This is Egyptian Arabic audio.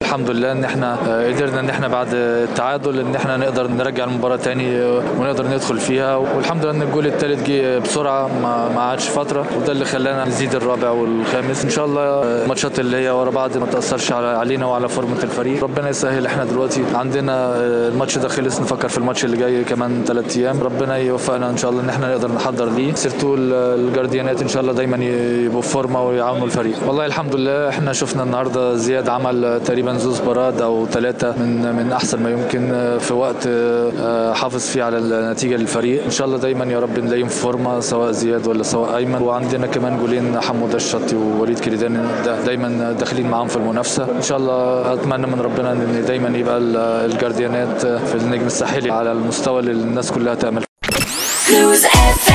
الحمد لله ان احنا قدرنا ان احنا بعد التعادل ان احنا نقدر نرجع المباراه تاني ونقدر ندخل فيها والحمد لله ان الجول الثالث جه بسرعه ما ما قعدش فتره وده اللي خلانا نزيد الرابع والخامس ان شاء الله الماتشات اللي هي ورا بعض ما تاثرش علينا وعلى فورمه الفريق ربنا يسهل احنا دلوقتي عندنا الماتش ده خلص نفكر في الماتش اللي جاي كمان ثلاث ايام ربنا يوفقنا ان شاء الله ان احنا نقدر نحضر ليه سيرتو الجارديانات ان شاء الله دايما يبقوا في فورمه ويعاونوا الفريق والله الحمد لله احنا شفنا النهارده زياد عمل تقريبا زوز براد او ثلاثه من من احسن ما يمكن في وقت حافظ فيه على النتيجه للفريق ان شاء الله دايما يا رب نلاقيهم في فورمه سواء زياد ولا سواء ايمن وعندنا كمان جولين حموده الشطي ووليد كريدان دايما داخلين معاهم في المنافسه ان شاء الله اتمنى من ربنا ان دايما يبقى الجارديانات في النجم الساحلي على المستوى اللي الناس كلها تامل